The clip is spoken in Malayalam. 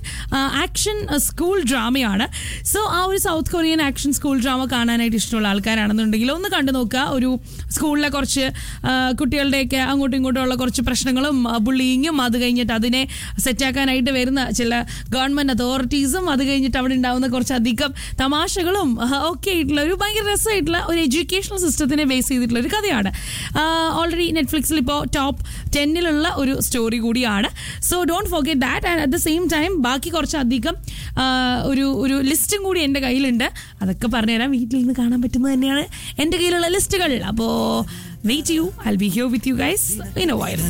ആക്ഷൻ സ്കൂൾ ഡ്രാമയാണ് സോ ആ ഒരു south Korean action school drama കാണാനായിട്ട് ഇഷ്ടമുള്ള ആൾക്കാരാണെന്നുണ്ടെങ്കിൽ ഒന്ന് കണ്ടു നോക്കുക ഒരു സ്കൂളിലെ കുറച്ച് ആ, കുട്ടികളുടെയൊക്കെ അങ്ങോട്ടും ഇങ്ങോട്ടും ഉള്ള കുറച്ച് പ്രശ്നങ്ങളും ബുള്ളിങ്ങും അത് കഴിഞ്ഞിട്ട് അതിനെ സെറ്റാക്കാനായിട്ട് വരുന്ന ചില ഗവൺമെന്റ് അതോറിറ്റീസും അത് കഴിഞ്ഞിട്ട് അവിടെ ഉണ്ടാവുന്ന കുറച്ചധികം തമാശകളും ആ, ഒക്കെ ആയിട്ടുള്ള ഒരു ഭയങ്കര രസമായിട്ടുള്ള ഒരു എഡ്യൂക്കേഷണൽ സിസ്റ്റത്തിനെ ബേസ് ചെയ്തിട്ടുള്ള ഒരു കഥയാണ് ഓൾറെഡി നെറ്റ്ഫ്ലിക്സിൽ ഇപ്പോൾ ടോപ്പ് ടെന്നിലുള്ള ഒരു സ്റ്റോറി കൂടിയാണ് so don't forget that and at the same time ബാക്കി കുറച്ചധികം ആ, ഒരു ഒരു ലിസ്റ്റും കൂടി എൻ്റെ കയ്യിലുണ്ട് അതൊക്കെ പറഞ്ഞുതരാം വീട്ടിൽ നിന്ന് കാണാൻ പറ്റുന്നത് തന്നെയാണ് എൻ്റെ കയ്യിലുള്ള ലിസ്റ്റുകൾ അപ്പോൾ വെയിറ്റ് ചെയ്യൂ I be here with you guys in a while